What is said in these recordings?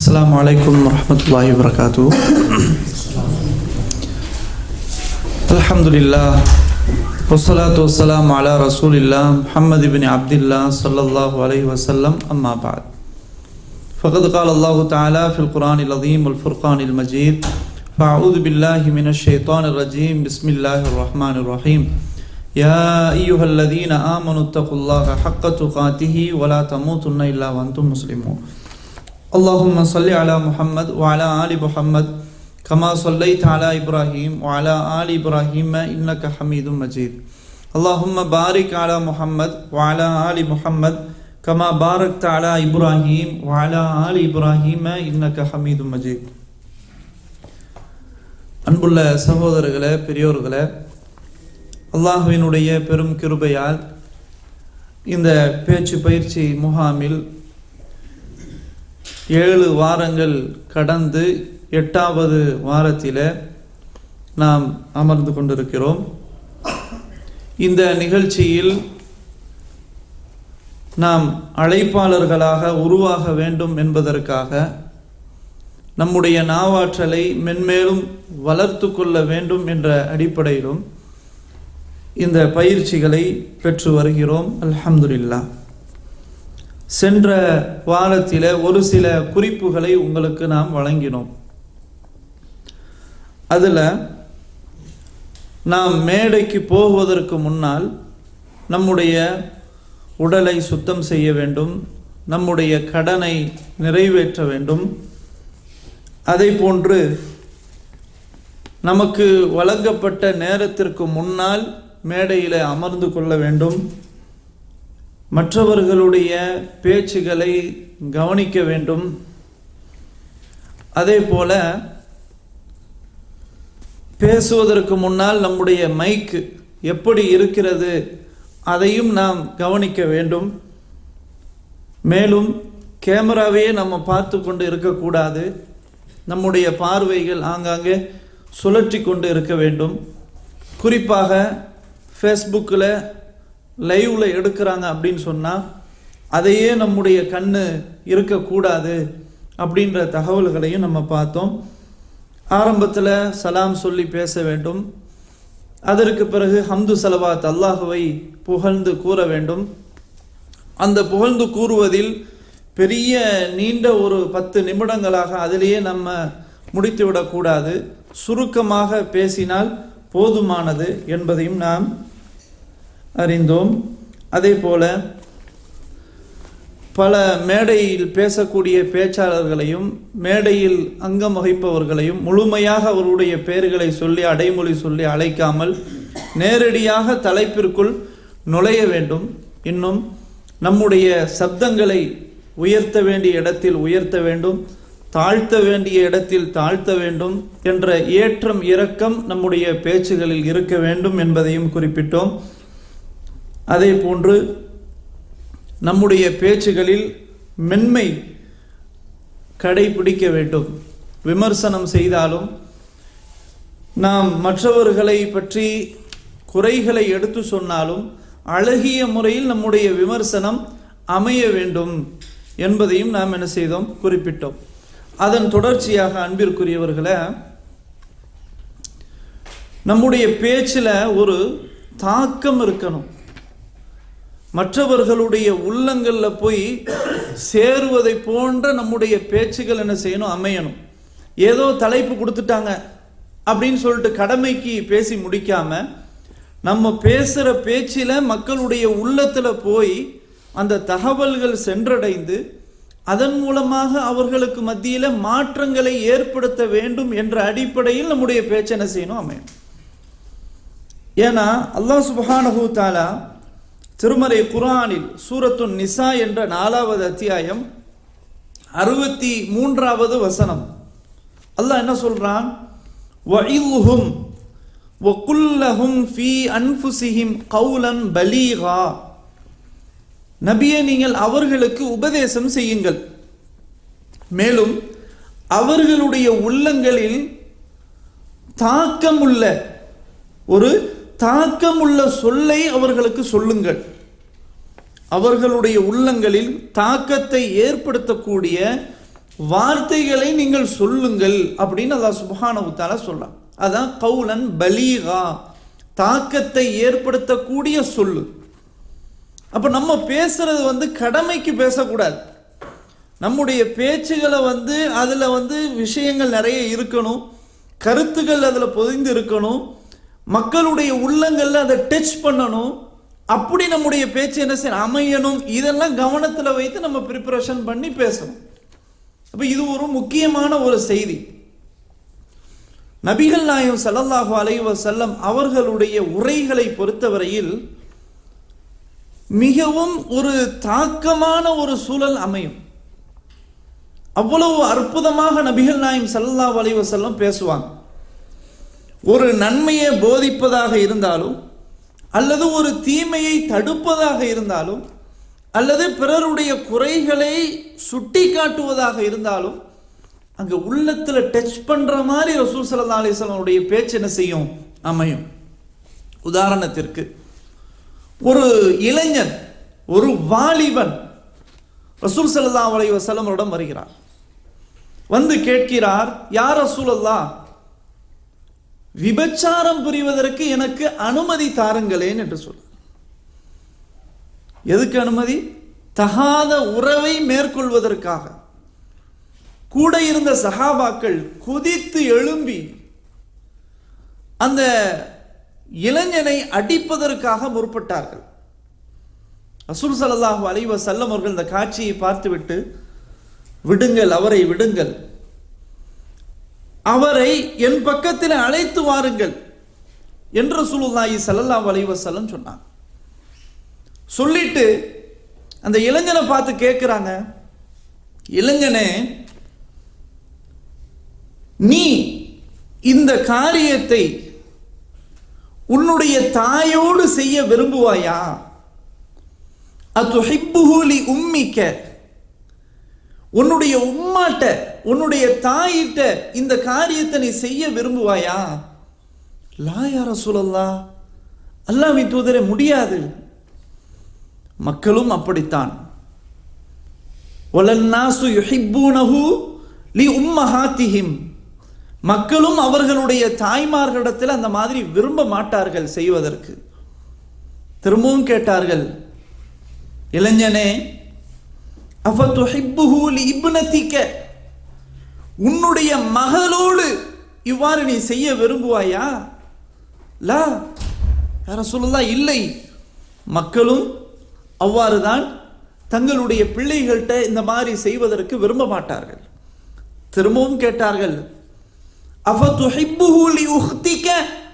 السلام عليكم ورحمة الله وبركاته الحمد لله والصلاة والسلام على رسول الله محمد بن عبد الله صلى الله عليه وسلم أما بعد فقد قال الله تعالى في القرآن العظيم والفرقان المجيد فأعوذ بالله من الشيطان الرجيم بسم الله الرحمن الرحيم يا أيها الذين آمنوا اتقوا الله حق تقاته ولا تموتن إلا وأنتم مسلمون اللهم صل على محمد وعلى آل محمد كما صليت على إبراهيم وعلى آل إبراهيم إنك حميد مجيد اللهم بارك على محمد وعلى آل محمد كما باركت على إبراهيم وعلى آل إبراهيم إنك حميد مجيد அன்புள்ள சகோதரர்களே பெரியோர்களே அல்லாஹுவினுடைய பெரும் கிருபையால் இந்த பேச்சு பயிற்சி முகாமில் ஏழு வாரங்கள் கடந்து எட்டாவது வாரத்தில் நாம் அமர்ந்து கொண்டிருக்கிறோம் இந்த நிகழ்ச்சியில் நாம் அழைப்பாளர்களாக உருவாக வேண்டும் என்பதற்காக நம்முடைய நாவாற்றலை மென்மேலும் வளர்த்து கொள்ள வேண்டும் என்ற அடிப்படையிலும் இந்த பயிற்சிகளை பெற்று வருகிறோம் அல்ஹம்துலில்லா சென்ற வாரத்தில் ஒரு சில குறிப்புகளை உங்களுக்கு நாம் வழங்கினோம் அதில் நாம் மேடைக்கு போவதற்கு முன்னால் நம்முடைய உடலை சுத்தம் செய்ய வேண்டும் நம்முடைய கடனை நிறைவேற்ற வேண்டும் அதை போன்று நமக்கு வழங்கப்பட்ட நேரத்திற்கு முன்னால் மேடையில் அமர்ந்து கொள்ள வேண்டும் மற்றவர்களுடைய பேச்சுகளை கவனிக்க வேண்டும் அதே போல பேசுவதற்கு முன்னால் நம்முடைய மைக்கு எப்படி இருக்கிறது அதையும் நாம் கவனிக்க வேண்டும் மேலும் கேமராவையே நம்ம பார்த்து கொண்டு இருக்கக்கூடாது நம்முடைய பார்வைகள் ஆங்காங்கே சுழற்றி கொண்டு இருக்க வேண்டும் குறிப்பாக ஃபேஸ்புக்கில் லைவில் எடுக்கிறாங்க அப்படின்னு சொன்னால் அதையே நம்முடைய கண்ணு இருக்கக்கூடாது அப்படின்ற தகவல்களையும் நம்ம பார்த்தோம் ஆரம்பத்தில் சலாம் சொல்லி பேச வேண்டும் அதற்கு பிறகு ஹம்து சலவாத் அல்லாஹுவை புகழ்ந்து கூற வேண்டும் அந்த புகழ்ந்து கூறுவதில் பெரிய நீண்ட ஒரு பத்து நிமிடங்களாக அதிலேயே நம்ம முடித்து விடக்கூடாது சுருக்கமாக பேசினால் போதுமானது என்பதையும் நாம் அறிந்தோம் அதே போல பல மேடையில் பேசக்கூடிய பேச்சாளர்களையும் மேடையில் அங்கம் வகிப்பவர்களையும் முழுமையாக அவருடைய பெயர்களை சொல்லி அடைமொழி சொல்லி அழைக்காமல் நேரடியாக தலைப்பிற்குள் நுழைய வேண்டும் இன்னும் நம்முடைய சப்தங்களை உயர்த்த வேண்டிய இடத்தில் உயர்த்த வேண்டும் தாழ்த்த வேண்டிய இடத்தில் தாழ்த்த வேண்டும் என்ற ஏற்றம் இரக்கம் நம்முடைய பேச்சுகளில் இருக்க வேண்டும் என்பதையும் குறிப்பிட்டோம் அதே போன்று நம்முடைய பேச்சுகளில் மென்மை கடைபிடிக்க வேண்டும் விமர்சனம் செய்தாலும் நாம் மற்றவர்களை பற்றி குறைகளை எடுத்து சொன்னாலும் அழகிய முறையில் நம்முடைய விமர்சனம் அமைய வேண்டும் என்பதையும் நாம் என்ன செய்தோம் குறிப்பிட்டோம் அதன் தொடர்ச்சியாக அன்பிற்குரியவர்களை நம்முடைய பேச்சில் ஒரு தாக்கம் இருக்கணும் மற்றவர்களுடைய உள்ளங்களில் போய் சேருவதை போன்ற நம்முடைய பேச்சுகள் என்ன செய்யணும் அமையணும் ஏதோ தலைப்பு கொடுத்துட்டாங்க அப்படின்னு சொல்லிட்டு கடமைக்கு பேசி முடிக்காம நம்ம பேசுகிற பேச்சில் மக்களுடைய உள்ளத்தில் போய் அந்த தகவல்கள் சென்றடைந்து அதன் மூலமாக அவர்களுக்கு மத்தியில் மாற்றங்களை ஏற்படுத்த வேண்டும் என்ற அடிப்படையில் நம்முடைய பேச்சு என்ன செய்யணும் அமையும் ஏன்னா அல்லாஹ் சுபஹானஹூ தாலா திருமறை குரானில் சூரத்து நிசா என்ற நாலாவது அத்தியாயம் அறுபத்தி மூன்றாவது வசனம் அல்லாஹ் என்ன சொல்றான் வஇல்ஹும் வகுல்லஹும் ஃபீ அன்ஃபுசிஹிம் கௌலன் பலீகா நபியே நீங்கள் அவர்களுக்கு உபதேசம் செய்யுங்கள் மேலும் அவர்களுடைய உள்ளங்களில் தாக்கமுள்ள ஒரு தாக்கமுள்ள சொல்லை அவர்களுக்கு சொல்லுங்கள் அவர்களுடைய உள்ளங்களில் தாக்கத்தை ஏற்படுத்தக்கூடிய வார்த்தைகளை நீங்கள் சொல்லுங்கள் அப்படின்னு அல்லாஹ் சுப்ஹானஹு தஆலா சொல்றான் அதான் கவுலன் பலீகா தாக்கத்தை ஏற்படுத்தக்கூடிய சொல்லு அப்ப நம்ம பேசுறது வந்து கடமைக்கு பேசக்கூடாது நம்முடைய பேச்சுகளை வந்து அதுல வந்து விஷயங்கள் நிறைய இருக்கணும் கருத்துக்கள் அதுல பொதிந்து இருக்கணும் மக்களுடைய உள்ளங்கள்ல அதை டச் பண்ணணும் அப்படி நம்முடைய பேச்சு என்ன செய்யணும் அமையணும் இதெல்லாம் கவனத்துல வைத்து நம்ம ப்ரிப்பரேஷன் பண்ணி பேசணும் அப்ப இது ஒரு முக்கியமான ஒரு செய்தி நபிகள் நாயம் ஸல்லல்லாஹு அலைஹி வஸல்லம் அவர்களுடைய உரைகளை பொறுத்தவரையில் மிகவும் ஒரு தாக்கமான ஒரு சூழல் அமையும் அவ்வளவு அற்புதமாக நபிகள் நாயம் ஸல்லல்லாஹு அலைஹி வஸல்லம் பேசுவாங்க ஒரு நன்மையை போதிப்பதாக இருந்தாலும் அல்லது ஒரு தீமையை தடுப்பதாக இருந்தாலும் அல்லது பிறருடைய குறைகளை சுட்டி காட்டுவதாக இருந்தாலும் அங்க உள்ளத்துல டச் பண்ற மாதிரி ரசூல் ஸல்லல்லாஹு அலைஹி வஸல்லமுடைய பேச்சு என்ன செய்யும் அமையும் உதாரணத்திற்கு ஒரு இளைஞன் ஒரு வாலிபன் ரசூல் ஸல்லல்லாஹு அலைஹி வஸல்லமரிடம் வருகிறார் வந்து கேட்கிறார் யார் ரசூலல்லாஹ் விபச்சாரம் புரிவதற்கு எனக்கு அனுமதி தாருங்களேன் என்று சொல்ல எதுக்கு அனுமதி தகாத உறவை மேற்கொள்வதற்காக கூட இருந்த சஹாபாக்கள் குதித்து எழும்பி அந்த இளைஞனை அடிப்பதற்காக முற்பட்டார்கள் அசுர் சல்லாஹூ அலைஹி வஸல்லம் அவர்கள் இந்த காட்சியை பார்த்துவிட்டு விடுங்கள் அவரை விடுங்கள் அவரை என் பக்கத்தில் அழைத்து வாருங்கள் என்று சுலுல்லாஹி ஸல்லல்லாஹு அலைஹி வஸல்லம் சொன்னாங்க சொல்லிட்டு அந்த இளைஞனை பார்த்து கேட்குறாங்க இளைஞனே நீ இந்த காரியத்தை உன்னுடைய தாயோடு செய்ய விரும்புவாயா அதுஹிப்புஹூலி உம்மிக்க உன்னுடைய உம்மாட்ட உன்னுடைய தாயிட்ட இந்த காரியத்தை நீ செய்ய விரும்புவாயா லா யா ரசூலல்லா அல்லாஹ்வின் தூதரே முடியாது மக்களும் அப்படித்தான் வலன்னாசு யுஹிப்பூனஹு லி உம்மஹாத்திஹிம் மக்களும் அவர்களுடைய தாய்மார்களிடத்தில் அந்த மாதிரி விரும்ப மாட்டார்கள் செய்வதற்கு திரும்பவும் கேட்டார்கள் இளைஞனே அஃபதுஹிப்புஹு லி இப்னதிக உன்னுடைய மகளோடு இவ்வாறு நீ செய்ய விரும்புவாயா லா யார சொல்லலாம் இல்லை மக்களும் அவ்வாறு தான் தங்களுடைய பிள்ளைகள்கிட்ட இந்த மாதிரி செய்வதற்கு விரும்ப மாட்டார்கள் திரும்பவும் கேட்டார்கள் அஃபதுஹிப்புஹு லி உஹ்திக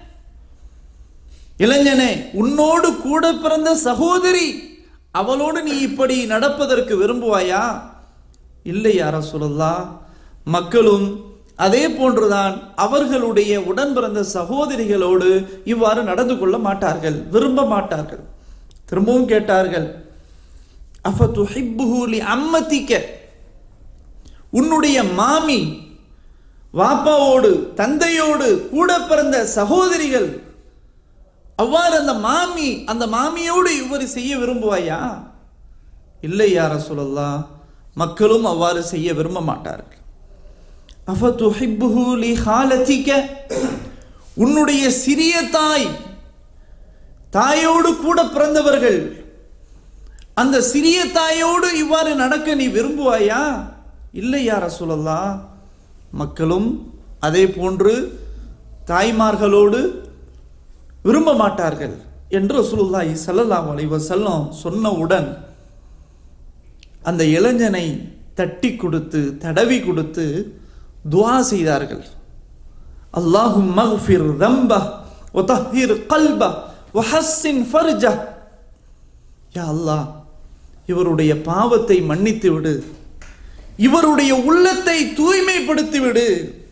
இளைஞனே உன்னோடு கூட பிறந்த சகோதரி அவளோடு நீ இப்படி நடப்பதற்கு விரும்புவாயா இல்லை யார சொல்லலா மக்களும் அதே போன்றுதான் அவர்களுடைய உடன் பிறந்த சகோதரிகளோடு இவ்வாறு நடந்து கொள்ள மாட்டார்கள் விரும்ப மாட்டார்கள் திரும்பவும் கேட்டார்கள் அஃபதுஹிப்புஹு லி அம்மதிக்க உன்னுடைய மாமி வாப்பாவோடு தந்தையோடு கூட பிறந்த சகோதரிகள் அவ்வாறு அந்த மாமி அந்த மாமியோடு இவ்வாறு செய்ய விரும்புவாயா இல்லை யார சொல்லலாம் மக்களும் அவ்வாறு செய்ய விரும்ப மாட்டார்கள் அஃபதுஹிப்புஹு லி ஹாலதிக உன்னுடைய சிறிய தாய் தாயோடு கூட பிறந்தவர்கள் அந்த சிறிய தாயோடு இவ்வாறு நடக்க நீ விரும்புவாயா இல்லை யார சொல்லலாம் மக்களும் அதே போன்று தாய்மார்களோடு விரும்ப மாட்டார்கள் என்று ரசூலுல்லாஹி ஸல்லல்லாஹு அலைஹி வஸல்லம் சொன்னவுடன் அந்த இளைஞனை தட்டி கொடுத்து தடவி கொடுத்து துஆ செய்தார்கள் அல்லாஹும் மக்ஃபிர் தம்ப வதஹிர் கல்ப வஹஸ்ஸின் ஃபர்ஜ யா அல்லாஹ் இவருடைய பாவத்தை மன்னித்து விடு இவருடைய உள்ளத்தை தூய்மைப்படுத்தி விடு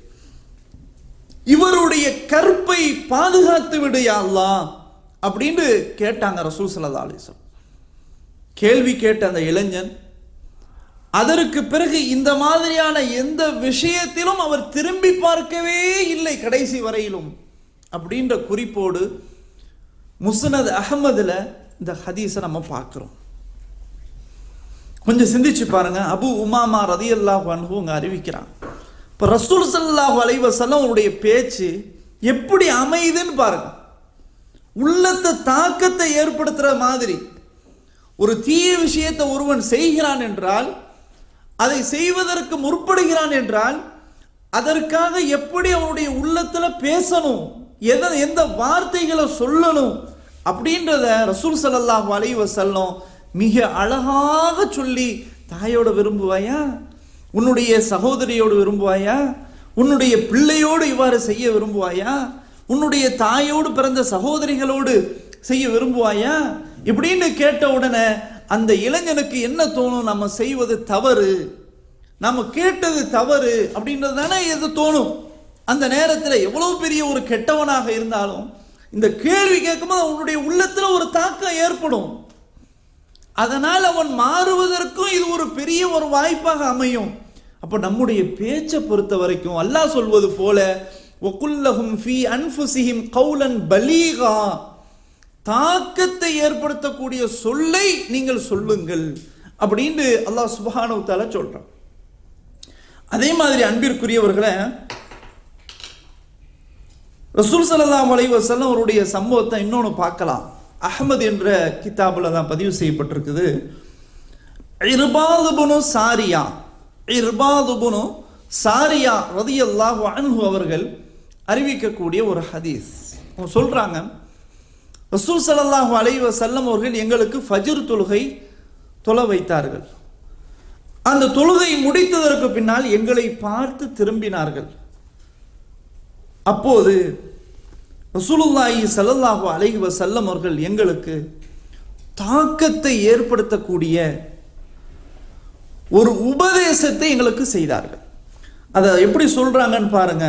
இவருடைய கற்பை பாதுகாத்து விடு யா அல்லாஹ் அப்படின்னு கேட்டாங்க ரசூல் ஸல்லல்லாஹு அலைஹி வஸல்லம் கேள்வி கேட்ட அந்த இளைஞன் அதற்கு பிறகு இந்த மாதிரியான எந்த விஷயத்திலும் அவர் திரும்பி பார்க்கவே இல்லை கடைசி வரையிலும் அப்படின்ற குறிப்போடு முஸ்னத் அகமதுல இந்த ஹதீஸை நம்ம பார்க்கிறோம் கொஞ்சம் சிந்திச்சு பாருங்க அபு உமாமா ரதி அல்லாஹ் அனுபவங்க அறிவிக்கிறான் இப்போ ரசூல் சல்லாஹூ அலைவசல்லம் அவருடைய பேச்சு எப்படி அமையுதுன்னு பாருங்க உள்ளத்தை தாக்கத்தை ஏற்படுத்துற மாதிரி ஒரு தீய விஷயத்தை ஒருவன் செய்கிறான் என்றால் அதை செய்வதற்கு முற்படுகிறான் என்றால் அதற்காக எப்படி அவனுடைய உள்ளத்துல பேசணும் எதை எந்த வார்த்தைகளை சொல்லணும் அப்படின்றத ரசூல் ஸல்லல்லாஹு அலைஹி வஸல்லம் மிக அழகாக சொல்லி தாயோட விரும்புவாயா உன்னுடைய சகோதரியோடு விரும்புவாயா உன்னுடைய பிள்ளையோடு இவ்வாறு செய்ய விரும்புவாயா உன்னுடைய தாயோடு பிறந்த சகோதரிகளோடு செய்ய விரும்புவாயா இப்படின்னு கேட்ட உடனே அந்த இளைஞனுக்கு என்ன தோணும் நம்ம செய்வது தவறு நம்ம கேட்டது தவறு அப்படின்றது தானே எது தோணும் அந்த நேரத்தில் எவ்வளவு பெரிய ஒரு கெட்டவனாக இருந்தாலும் இந்த கேள்வி கேட்கும்போது அவனுடைய உள்ளத்துல ஒரு தாக்கம் ஏற்படும் அதனால் அவன் மாறுவதற்கும் இது ஒரு பெரிய ஒரு வாய்ப்பாக அமையும் அப்போ நம்முடைய பேச்சை பொறுத்த வரைக்கும் அல்லாஹ் சொல்வது போல ஒக்குல்லஹும் ஃபி அன்ஃபுசிஹிம் கௌலன் பலீகா தாக்கத்தை ஏற்படுத்தக்கூடிய சொல்லை நீங்கள் சொல்லுங்கள் அப்படின்னு அல்லாஹ் சுபஹானு தால சொல்றான் அதே மாதிரி அன்பிற்குரியவர்களை ரசூல் ஸல்லல்லாஹு அலைஹி வஸல்லம் அவருடைய சம்பவத்தை இன்னொன்று பார்க்கலாம் அஹ்மத் என்ற கிதாபில் தான் பதிவு செய்யப்பட்டிருக்குது இர்பாதுபுனு சாரியா இர்பாதுபுனு சாரியா ரதியல்லாஹு அன்ஹு அவர்கள் அறிவிக்கக்கூடிய ஒரு ஹதீஸ் அவங்க சொல்றாங்க ரசூல் ஸல்லல்லாஹு அலைஹி வஸல்லம் அவர்கள் எங்களுக்கு ஃபஜ்ர் தொழுகை தொலை வைத்தார்கள் அந்த தொழுகை முடித்ததற்கு பின்னால் எங்களை பார்த்து திரும்பினார்கள் அப்போது ரசூலுல்லாஹி ஸல்லல்லாஹு அலைஹி வஸல்லம் அவர்கள் எங்களுக்கு தாக்கத்தை ஏற்படுத்தக்கூடிய ஒரு உபதேசத்தை எங்களுக்கு செய்தார்கள் அதை எப்படி சொல்றாங்கன்னு பாருங்க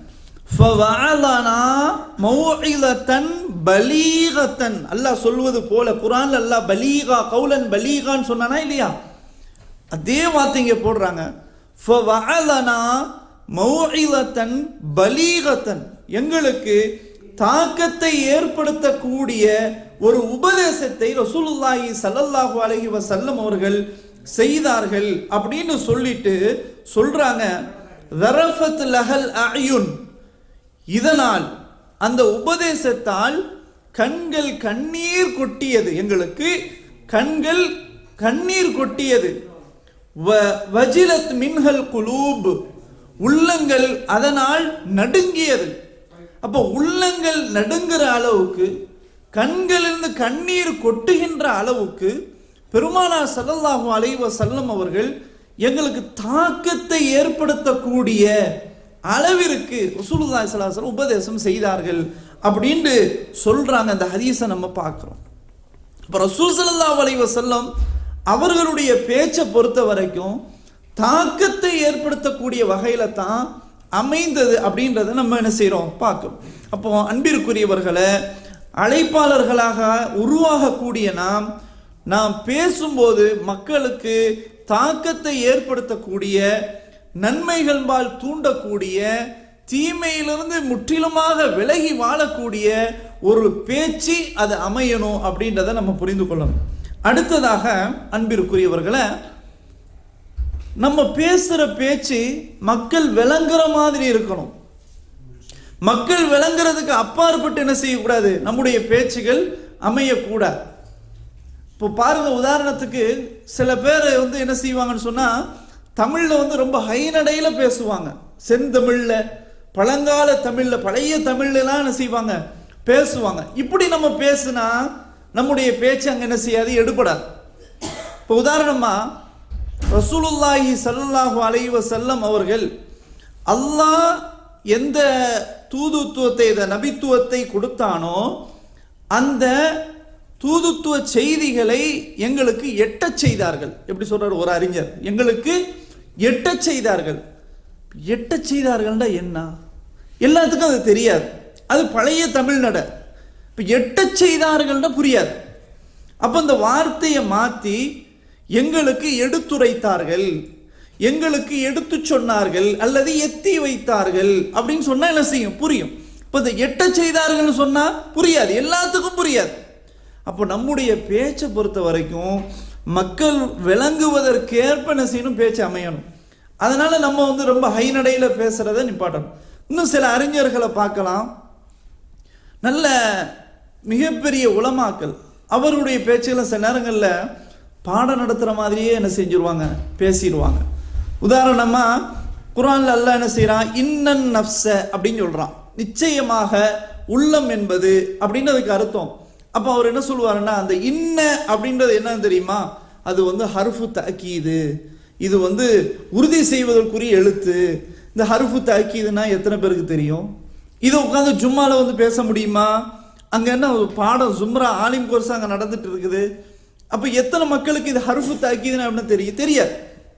ஃபவஅலனா மௌஇலத்தன் பலீகத்தன் அல்லாஹ் சொல்வது போல குர்ஆன்ல அல்லாஹ் பலீகா கௌலன் பலீகான்னு சொன்னானா இல்லையா அதே வார்த்தைங்க போடுறாங்க ஃபவஅலனா மௌஇலத்தன் பலீகத்தன் எங்களுக்கு தாக்கத்தை ஏற்படுத்தக்கூடிய ஒரு உபதேசத்தை ரசூலுல்லாஹி ஸல்லல்லாஹு அலைஹி வஸல்லம் அவர்கள் செய்தார்கள் அப்படின்னு சொல்லிட்டு சொல்றாங்க தரஃபத் லஹல் அயுன் இதனால் அந்த உபதேசத்தால் கண்கள் கண்ணீர் கொட்டியது எங்களுக்கு கண்கள் கண்ணீர் கொட்டியது வ- வஜிலத் மின்ஹல் குலூப் உள்ளங்கள் அதனால் நடுங்கியது அப்போ உள்ளங்கள் நடுங்குற அளவுக்கு கண்களிலிருந்து கண்ணீர் கொட்டுகின்ற அளவுக்கு பெருமானா ஸல்லல்லாஹு அலைஹி வஸல்லம் அவர்கள் எங்களுக்கு தாக்கத்தை ஏற்படுத்தக்கூடிய அளவிற்கு ரசூலுல்லாஹி ஸல்லல்லாஹு அலைஹி வஸல்லம் உபதேசம் செய்தார்கள் அப்படின்னு சொல்றாங்க அந்த ஹதீஸை நம்ம பார்க்குறோம் இப்போ ரசூல் ஸல்லல்லாஹு அலைஹி வஸல்லம் அவர்களுடைய பேச்சை பொறுத்த வரைக்கும் தாக்கத்தை ஏற்படுத்தக்கூடிய வகையில தான் அமைந்தது அப்படின்றத நம்ம என்ன செய்றோம் பார்க்கிறோம் அப்போ அன்பிற்குரியவர்களை அழைப்பாளர்களாக உருவாகக்கூடிய நாம் நாம் பேசும்போது மக்களுக்கு தாக்கத்தை ஏற்படுத்தக்கூடிய நன்மைகள்பால் தூண்டக்கூடிய தீமையிலிருந்து முற்றிலுமாக விலகி வாழக்கூடிய ஒரு பேச்சு அது அமையணும் அப்படின்றத நம்ம புரிந்து கொள்ளணும் அடுத்ததாக அன்பிற்குரியவர்களை நம்ம பேசுற பேச்சு மக்கள் விளங்குற மாதிரி இருக்கணும் மக்கள் விளங்குறதுக்கு அப்பாற்பட்டு என்ன செய்யக்கூடாது நம்முடைய பேச்சுகள் அமையக்கூடாது இப்போ பாருங்க உதாரணத்துக்கு சில பேர் வந்து என்ன செய்வாங்கன்னு சொன்னா தமிழ்ல வந்து ரொம்ப ஹை நடையில பேசுவாங்க செந்தமிழ்ல பழங்கால தமிழ்ல பழைய தமிழ்லாம் என்ன செய்வாங்க பேசுவாங்க இப்படி நம்ம பேசுனா நம்முடைய பேச்சு அங்க என்ன செய்யாது எடுபடாது இப்போ உதாரணமா ரசூலுல்லாஹி ஸல்லல்லாஹு அலைஹி வஸல்லம் அவர்கள் அல்லாஹ் எந்த தூதுத்துவத்தை இந்த நபித்துவத்தை கொடுத்தானோ அந்த தூதுத்துவ செய்திகளை எங்களுக்கு எட்டச் செய்தார்கள் எப்படி சொல்றாரு ஒரு அறிஞர் எங்களுக்கு எட்டச் செய்தார்கள் எட்டச் செய்தார்கள்னா என்ன எல்லாத்துக்கும் அது தெரியாது அது பழைய தமிழ்நடை இப்போ எட்டச் செய்தார்கள்னா புரியாது அப்போ இந்த வார்த்தையை மாற்றி எங்களுக்கு எடுத்துரைத்தார்கள் எங்களுக்கு எடுத்து சொன்னார்கள் அல்லது எத்தி வைத்தார்கள் அப்படின்னு சொன்னா என்ன செய்யும் புரியும் இப்போ இந்த எட்ட செய்தார்கள்னு சொன்னா புரியாது எல்லாத்துக்கும் புரியாது அப்போ நம்முடைய பேச்சை பொறுத்த வரைக்கும் மக்கள் விளங்குவதற்கேற்ப என்ன செய்யணும் பேச்சு அமையணும் அதனால நம்ம வந்து ரொம்ப ஹை நடையில் பேசுறத நிப்பாட்டணும் இன்னும் சில அறிஞர்களை பார்க்கலாம் நல்ல மிகப்பெரிய உலமாக்கள் அவருடைய பேச்சுகளை சில நேரங்களில் பாடம் நடத்துகிற மாதிரியே என்ன செஞ்சிருவாங்க பேசிடுவாங்க உதாரணமாக குரான்ல அல்லாஹ் என்ன செய்கிறான் இன்னன் நப்ச அப்படின்னு சொல்கிறான் நிச்சயமாக உள்ளம் என்பது அப்படின்னு அதுக்கு அர்த்தம் அப்போ அவர் என்ன சொல்லுவாருன்னா அந்த இன்ன அப்படின்றது என்னன்னு தெரியுமா அது வந்து ஹர்ஃபு தக்கீது இது வந்து உறுதி செய்வதற்குரிய எழுத்து இந்த ஹர்ஃபு தக்கீதுன்னா எத்தனை பேருக்கு தெரியும் இதை உட்காந்து ஜும்மால வந்து பேச முடியுமா அங்க என்ன ஒரு பாடம் ஜும்ரா ஆலிம் கோர்ஸ் அங்க நடந்துட்டு இருக்குது அப்ப எத்தனை மக்களுக்கு இது ஹர்ஃபு தாக்கீதுன்னு அப்படின்னு தெரியும் தெரியாது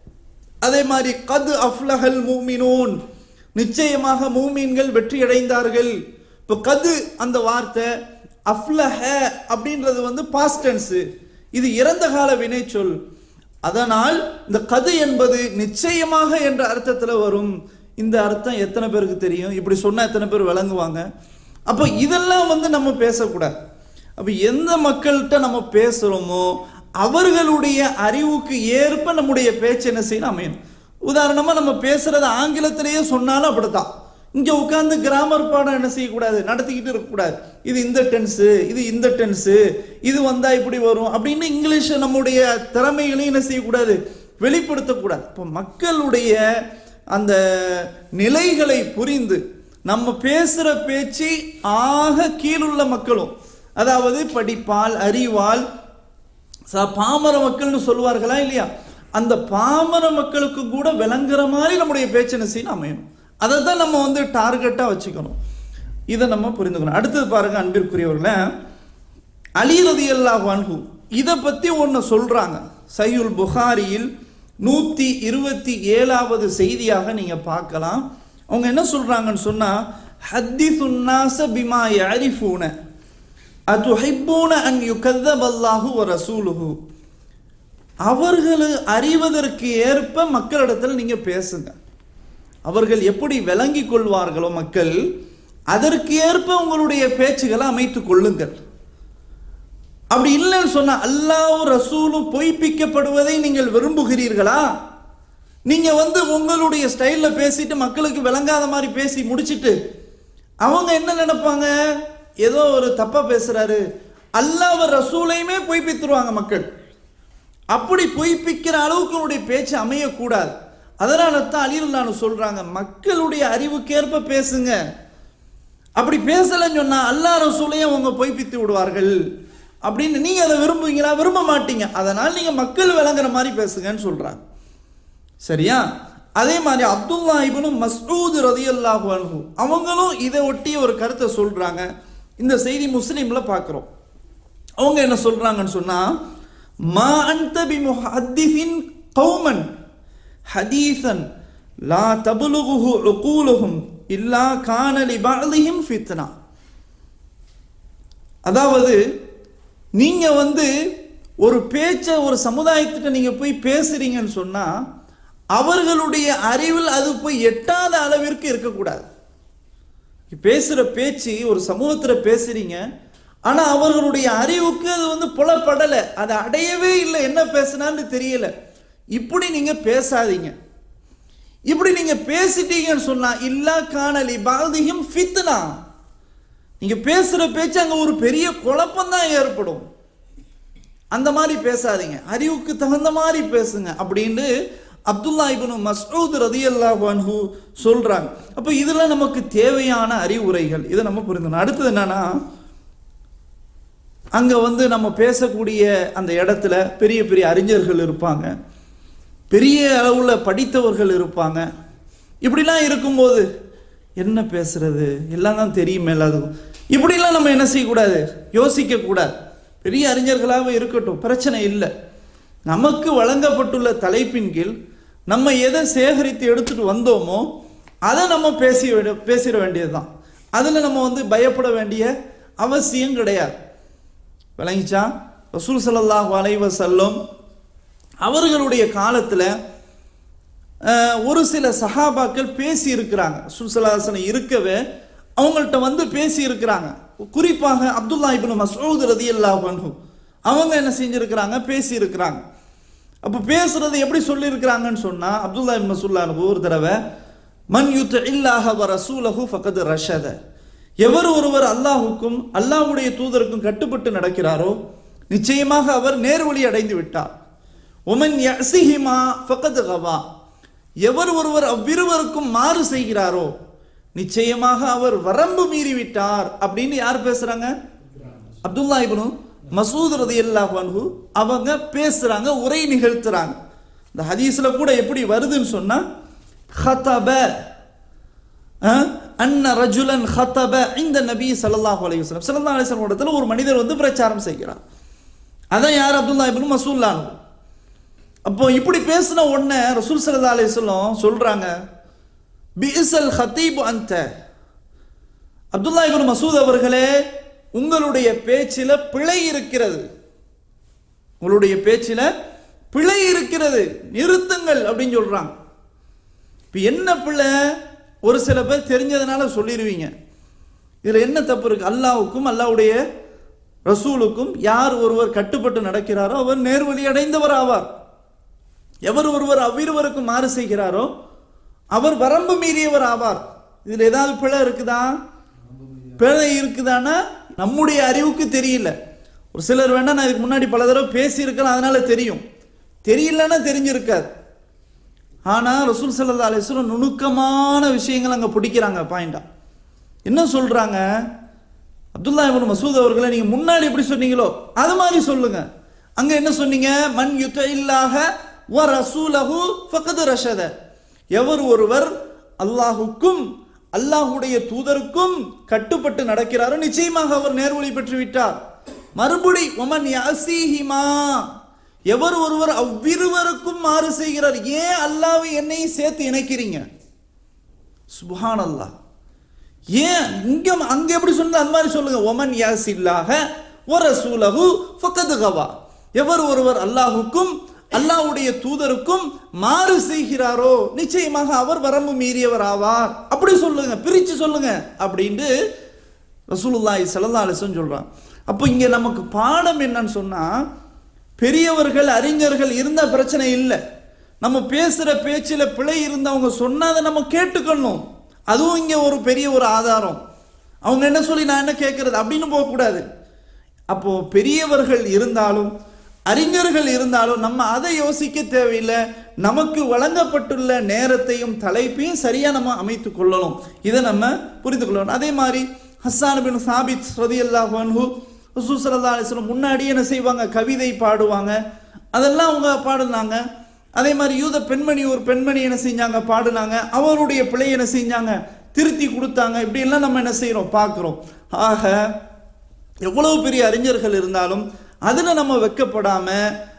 அதே மாதிரி கது அஃப்லஹல் மூமினூன் நிச்சயமாக மூமீன்கள் வெற்றி அடைந்தார்கள் இப்போ கது அந்த வார்த்தை அஃப்லஹ அப்படின்றது வந்து பாஸ்ட் டென்ஸ் இது இறந்த கால வினைச்சொல் அதனால் இந்த கது என்பது நிச்சயமாக என்ற அர்த்தத்தில் வரும் இந்த அர்த்தம் எத்தனை பேருக்கு தெரியும் இப்படி சொன்னா எத்தனை பேர் விளங்குவாங்க அப்போ இதெல்லாம் வந்து நம்ம பேசக்கூடாது அப்போ எந்த மக்கள்கிட்ட நம்ம பேசுகிறோமோ அவர்களுடைய அறிவுக்கு ஏற்ப நம்முடைய பேச்சு என்ன செய்யணும் அமையணும் உதாரணமாக நம்ம பேசுறது ஆங்கிலத்திலேயே சொன்னாலும் அப்படித்தான் இங்கே உட்கார்ந்து கிராமர் பாடம் என்ன செய்யக்கூடாது நடத்திக்கிட்டு இருக்கக்கூடாது இது இந்த டென்ஸு இது இந்த டென்ஸு இது வந்தா இப்படி வரும் அப்படின்னு இங்கிலீஷ் நம்முடைய திறமைகளையும் என்ன செய்யக்கூடாது வெளிப்படுத்தக்கூடாது இப்போ மக்களுடைய அந்த நிலைகளை புரிந்து நம்ம பேசுகிற பேச்சு ஆக கீழுள்ள மக்களும் அதாவது படிப்பால் அறிவால் ச- பாமர மக்கள்னு சொல்லுவார்களா இல்லையா அந்த பாமர மக்களுக்கு கூட விளங்குற மாதிரி நம்முடைய பேச்சு என்ன செய்யணும் அமையணும் அதை தான் நம்ம வந்து டார்கெட்டாக வச்சுக்கணும் இதை நம்ம புரிந்துக்கணும் அடுத்தது பாருங்க அன்பிற்குரியவர்களே அலி ரதியல்லாஹு அன்ஹு இதை பற்றி ஒன்று சொல்கிறாங்க சையுல் புகாரியில் நூற்றி இருபத்தி ஏழாவது செய்தியாக நீங்கள் பார்க்கலாம் அவங்க என்ன சொல்கிறாங்கன்னு சொன்னால் ஹத்தி சுன்னாச பிமா யாரிஃபூன அதுஹிப்பூன அன் யுகத்தப் அல்லாஹு வ ரசூலுஹு அவர்கள் அறிவதற்கு ஏற்ப மக்களிடத்தில் நீங்க பேசுங்க அவர்கள் எப்படி விளங்கிக் கொள்வார்களோ மக்கள் அதற்கு ஏற்ப உங்களுடைய பேச்சுகளை அமைத்துக் கொள்ளுங்கள் அப்படி இல்லைன்னு சொன்னா அல்லாஹ் ரசூலும் பொய்ப்பிக்கப்படுவதை நீங்கள் விரும்புகிறீர்களா நீங்க வந்து உங்களுடைய ஸ்டைல்ல பேசிட்டு மக்களுக்கு விளங்காத மாதிரி பேசி முடிச்சிட்டு அவங்க என்ன நினைப்பாங்க ஏதோ ஒரு தப்பா பேசுறாரு அல்லாஹ் ரசூலையுமே பொய்ப்பித்துருவாங்க மக்கள் அப்படி பொய்ப்பிக்கிற அளவுக்கு உன்னுடைய பேச்சு அமையக்கூடாது அதனால தான் அலிருல்லான்னு சொல்றாங்க மக்களுடைய அறிவுக்கேற்ப பேசுங்க அப்படி பேசலைன்னு சொன்னா அல்லாஹ் ரசூலையும் அவங்க பொய்ப்பித்து விடுவார்கள் அப்படின்னு நீங்க அதை விரும்புவீங்களா விரும்ப மாட்டீங்க அதனால் நீங்க மக்கள் விளங்குற மாதிரி பேசுங்கன்னு சொல்றாங்க சரியா அதே மாதிரி அப்துல்லா இப்னு மஸ்ஊத் ரதியல்லாஹு அன்ஹு அவங்களும் இதை ஒட்டி ஒரு கருத்தை சொல்றாங்க இந்த செய்தி முஸ்லீம்ல பார்க்குறோம் அவங்க என்ன சொல்றாங்கன்னு சொன்னா மா அன்த பி முஹத்திஸின் கௌமன் ஹதீசன் லா தபுலுகுஹு உகூலுஹும் இல்லா கான லி பஅதிஹிம் ஃபித்னா அதாவது நீங்க வந்து ஒரு பேச்சை ஒரு சமுதாயத்துக்கு நீங்க போய் பேசுறீங்கன்னு சொன்னா அவர்களுடைய அறிவில் அது போய் எட்டாத அளவிற்கு இருக்கக்கூடாது பேசுற பேச்சு ஒரு சமூகத்துல பேசுறீங்க ஆனா அவர்களுடைய அறிவுக்கு அது வந்து புலப்படலை அது அடையவே இல்லை என்ன பேசினான்னு தெரியல இப்படி நீங்க பேசாதீங்க இப்படி நீங்க பேசிட்டீங்கன்னு சொன்னா இல்லா காணலி பாதிகம் ஃபித்னா நீங்க பேசுற பேச்சு அங்க ஒரு பெரிய குழப்பம் தான் ஏற்படும் அந்த மாதிரி பேசாதீங்க அறிவுக்கு தகுந்த மாதிரி பேசுங்க அப்படின்னு அப்துல்லா இப்னு மஸ்ஊத் ரதியல்லாஹு அன்ஹு சொல்றாங்க அப்போ இதுல நமக்கு தேவையான அறிவுரைகள் இதை நம்ம புரிந்துக்கணும் அடுத்தது என்னன்னா அங்க வந்து நம்ம பேசக்கூடிய அந்த இடத்துல பெரிய பெரிய அறிஞர்கள் இருப்பாங்க பெரிய அளவுல படித்தவர்கள் இருப்பாங்க இப்படிலாம் இருக்கும்போது என்ன பேசுறது எல்லாம் தான் தெரியுமே எல்லாத்துக்கும் இப்படிலாம் நம்ம என்ன செய்யக்கூடாது யோசிக்க கூடாது பெரிய அறிஞர்களாக இருக்கட்டும் பிரச்சனை இல்லை நமக்கு வழங்கப்பட்டுள்ள தலைப்பின் கீழ் நம்ம எதை சேகரித்து எடுத்துட்டு வந்தோமோ அதை நம்ம பேசி விட- பேசிட வேண்டியதுதான் அதில் நம்ம வந்து பயப்பட வேண்டிய அவசியம் கிடையாது விளங்கிச்சா ரசூல் ஸல்லல்லாஹு அலைஹி வஸல்லம் அவர்களுடைய காலத்தில் ஒரு சில சஹாபாக்கள் பேசி இருக்கிறாங்க சுல்சலாசனம் இருக்கவே அவங்கள்ட்ட வந்து பேசி இருக்கிறாங்க குறிப்பாக அப்துல்லா இப்னு மஸ்ஊத் ரதியல்லாஹு அன்ஹு அவங்க என்ன செஞ்சிருக்கிறாங்க பேசி இருக்கிறாங்க அப்போ பேசுறது எப்படி சொல்லியிருக்கிறாங்கன்னு சொன்னா அப்துல்லா இப்னு மசூல்லானு ஒரு தடவை மன் யுத் இல்லாஹ வ ரசூலஹு ஃபகத் ரஷத எவர் ஒருவர் அல்லாஹுக்கும் அல்லாஹ்வுடைய தூதருக்கும் கட்டுப்பட்டு நடக்கிறாரோ நிச்சயமாக அவர் நேர்வழி அடைந்து விட்டார் ஒமன் யசிஹிமா ஃபகத் கவா எவர் ஒருவர் அவ்விருவருக்கும் மாறு செய்கிறாரோ நிச்சயமாக அவர் வரம்பு மீறி விட்டார் அப்படின்னு யார் பேசுறாங்க அப்துல்லா இப்னு மசூத் ரதியல்லாஹு அன்ஹு அவங்க பேசுறாங்க உரை நிகழ்த்துறாங்க இந்த ஹதீஸ்ல கூட எப்படி வருதுன்னு சொன்னா ஹதப அஹ், அன்ன ரஜுலன் ஹதப இந்த நபி ஸல்லல்லாஹு அலைஹி வஸல்லம் ஸல்லல்லாஹு அலைஹி வஸல்லம் இடத்துல ஒரு மனிதர் வந்து பிரச்சாரம் செய்கிறார் அதான் யார் அப்துல்லா இப்னு மசூல்லான் அப்போ இப்படி பேசின உடனே ரசூல் ஸல்லல்லாஹு அலைஹி வஸல்லம் சொல்றாங்க பிஇசல் ஹதீப் அன்த அப்துல்லா இப்னு மசூத் அவர்களே உங்களுடைய பேச்சில பிழை இருக்கிறது உங்களுடைய பேச்சில பிழை இருக்கிறது நிறுத்துங்கள் அப்படின்னு சொல்றாங்க இப்போ என்ன பிள்ளை ஒரு சில பேர் தெரிஞ்சதுனால சொல்லிடுவீங்க இதில் என்ன தப்பு இருக்கு அல்லாவுக்கும் அல்லாவுடைய ரசூலுக்கும் யார் ஒருவர் கட்டுப்பட்டு நடக்கிறாரோ அவர் நேர்வழி அடைந்தவர் ஆவார் எவர் ஒருவர் அவ்விருவருக்கும் மாறு செய்கிறாரோ அவர் வரம்பு மீறியவர் ஆவார் இதில் ஏதாவது பிழை இருக்குதா பிழை இருக்குதானா நம்முடைய அறிவுக்கு தெரியல ஒரு சிலர் வேணா நான் இதுக்கு முன்னாடி பல தடவை பேசியிருக்கலாம் அதனால தெரியும் தெரியலன்னா தெரிஞ்சிருக்காது ஆனா ரசூல் சல்லா அலிஸ்வரம் நுணுக்கமான விஷயங்கள் அங்க பிடிக்கிறாங்க பாயிண்டா என்ன சொல்றாங்க அப்துல்லா இப்னு மசூத் அவர்களை நீங்க முன்னாடி எப்படி சொன்னீங்களோ அது மாதிரி சொல்லுங்க அங்க என்ன சொன்னீங்க மன் யுத்த இல்லாக வ ரசூலஹு ஃபகத் ரஷத எவர் ஒருவர் அல்லாஹுக்கும் அல்லாஹுடைய தூதருக்கும் கட்டுப்பட்டு நடக்கிறாரோ நிச்சயமாக அவர் நேர்வழி பெற்று விட்டார் மறுபடி ஒமன் யாசிஹிமா எவர் ஒருவர் அவ்விருவருக்கும் மாறு செய்கிறார் ஏன் அல்லாவை என்னையும் சேர்த்து இணைக்கிறீங்க சுபஹான் அல்லாஹ் ஏன் இங்க அங்க எப்படி சொன்னா அந்த மாதிரி சொல்லுங்க ஒமன் யாஸ் இல்லாக ஒரு சூலகு ஃபக்கது கவா எவர் ஒருவர் அல்லாஹுக்கும் அல்லாஹ்வுடைய தூதருக்கும் மாறு செய்கிறாரோ நிச்சயமாக அவர் வரம்பு மீறியவர் ஆவார் அப்படி சொல்லுங்க பிரிச்சு சொல்லுங்க அப்படின்ட்டு ரசூலுல்லாஹி ஸல்லல்லாஹு அலைஹி வஸல்லம் சொல்றான் அப்போ இங்க நமக்கு பாடம் என்னன்னு சொன்னா பெரியவர்கள் அறிஞர்கள் இருந்த பிரச்சனை இல்லை நம்ம பேசுற பேச்சில் பிழை இருந்தவங்க சொன்னா அதை நம்ம கேட்டுக்கணும் அதுவும் இங்க ஒரு பெரிய ஒரு ஆதாரம் அவங்க என்ன சொல்லி நான் என்ன கேட்கறது அப்படின்னு போகக்கூடாது அப்போ பெரியவர்கள் இருந்தாலும் அறிஞர்கள் இருந்தாலும் நம்ம அதை யோசிக்க தேவையில்லை நமக்கு வழங்கப்பட்டுள்ள நேரத்தையும் தலைப்பையும் சரியா நம்ம அமைத்து கொள்ளணும் இதை நம்ம புரிந்து கொள்ளணும் அதே மாதிரி ஹஸ்ஸான் பின் சாபித் ரதியல்லாஹு அன்ஹு ரசூல் ஸல்லல்லாஹு அலைஹி வஸல்லம் முன்னாடி என்ன செய்வாங்க கவிதை பாடுவாங்க அதெல்லாம் அவங்க பாடுனாங்க அதே மாதிரி யூத பெண்மணி ஒரு பெண்மணி என்ன செஞ்சாங்க பாடுனாங்க அவருடைய பிழை என்ன செஞ்சாங்க திருத்தி கொடுத்தாங்க இப்படி எல்லாம் நம்ம என்ன செய்றோம் பார்க்குறோம் ஆக எவ்வளவு பெரிய அறிஞர்கள் இருந்தாலும் அதுல நம்ம வெக்கப்படாம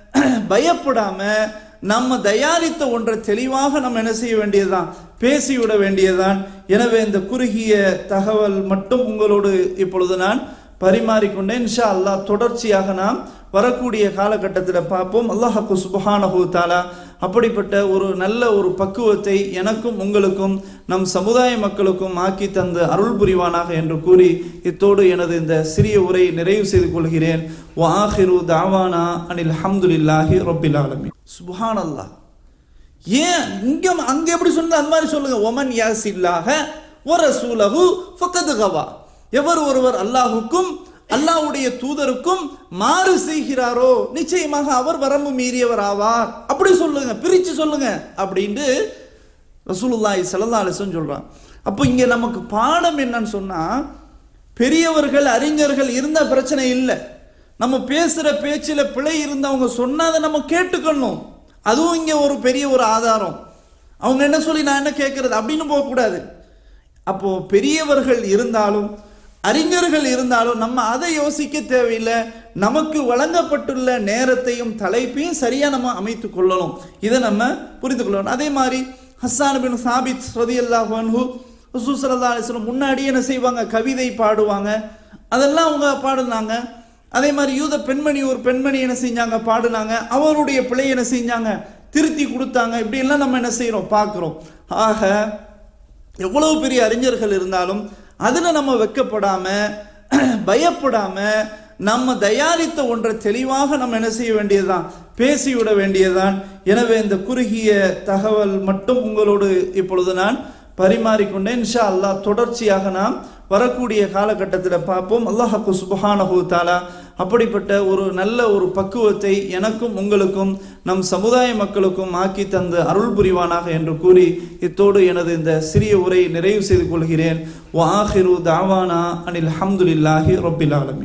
பயப்படாம நம்ம தயாரித்த ஒன்றை தெளிவாக நம்ம என்ன செய்ய வேண்டியதுதான் பேசிவிட வேண்டியதுதான் எனவே இந்த குறுகிய தகவல் மட்டும் உங்களோடு இப்பொழுது நான் பரிமாறிக்கொண்டேன் இன்ஷா அல்லாஹ் தொடர்ச்சியாக நாம் வரக்கூடிய காலகட்டத்தில் பார்ப்போம் அல்லாஹாக்கு சுபஹானஹு தாலா அப்படிப்பட்ட ஒரு நல்ல ஒரு பக்குவத்தை எனக்கும் உங்களுக்கும் நம் சமுதாய மக்களுக்கும் ஆக்கி தந்து அருள் புரிவானாக என்று கூறி இத்தோடு எனது இந்த சிறிய உரையை நிறைவு செய்து கொள்கிறேன் வாஹிரு தாவானா அனில் ஹம்துலில்லாஹி ரொப்பில் ஆலமி சுபஹான் அல்லாஹ் ஏன் இங்க அங்க எப்படி சொன்னா அந்த மாதிரி சொல்லுங்க ஒமன் யாஸ் இல்லாக ஒரு சூலகு ஃபக்கது கவா எவர் ஒருவர் அல்லாஹுக்கும் அல்லாஹ்வுடைய தூதருக்கும் மாறு செய்கிறாரோ நிச்சயமாக அவர் வரம்பு மீறியவர் ஆவார் அப்படி சொல்லுங்க பிரிச்சு சொல்லுங்க அப்படின்ட்டு ரசூலுல்லாஹி ஸல்லல்லாஹு அலைஹி வஸல்லம் சொல்றான் அப்போ இங்க நமக்கு பாடம் என்னன்னு சொன்னா பெரியவர்கள் அறிஞர்கள் இருந்த பிரச்சனை இல்லை நம்ம பேசுற பேச்சில் பிழை இருந்தவங்க சொன்னா அதை நம்ம கேட்டுக்கணும் அதுவும் இங்க ஒரு பெரிய ஒரு ஆதாரம் அவங்க என்ன சொல்லி நான் என்ன கேட்கறது அப்படின்னு போகக்கூடாது அப்போ பெரியவர்கள் இருந்தாலும் அறிஞர்கள் இருந்தாலும் நம்ம அதை யோசிக்க தேவையில்லை நமக்கு வழங்கப்பட்டுள்ள நேரத்தையும் தலைப்பையும் சரியா நம்ம அமைத்து கொள்ளணும் இதை நம்ம புரிந்து கொள்ளணும் அதே மாதிரி ஹஸ்ஸான் பின் சாபித் ரதியல்லாஹு அன்ஹு ரசூல் ஸல்லல்லாஹு அலைஹி வஸல்லம் முன்னாடி என்ன செய்வாங்க கவிதை பாடுவாங்க அதெல்லாம் அவங்க பாடுனாங்க அதே மாதிரி யூத பெண்மணி ஒரு பெண்மணி என்ன செஞ்சாங்க பாடுனாங்க அவருடைய பிழை என்ன செஞ்சாங்க திருத்தி கொடுத்தாங்க இப்படி எல்லாம் நம்ம என்ன செய்றோம் பார்க்குறோம் ஆக எவ்வளவு பெரிய அறிஞர்கள் இருந்தாலும் அதில் நம்ம வெக்கப்படாம பயப்படாம நம்ம தயாரித்த ஒன்றை தெளிவாக நம்ம என்ன செய்ய வேண்டியதுதான் பேசிவிட வேண்டியதான் எனவே இந்த குறுகிய தகவல் மட்டும் உங்களோடு இப்பொழுது நான் பரிமாறிக்கொண்டேன் இன்ஷா அல்லாஹ் தொடர்ச்சியாக நாம் வரக்கூடிய காலகட்டத்தில் பார்ப்போம் அல்லாஹாக்கு சுபஹானஹு தாலா அப்படிப்பட்ட ஒரு நல்ல ஒரு பக்குவத்தை எனக்கும் உங்களுக்கும் நம் சமுதாய மக்களுக்கும் ஆக்கி தந்து அருள் புரிவானாக என்று கூறி இத்தோடு எனது இந்த சிறிய உரையை நிறைவு செய்து கொள்கிறேன் வாஹிரு தாவானா அனில் அஹமதுல்லாஹி ரொபில் ஆலமி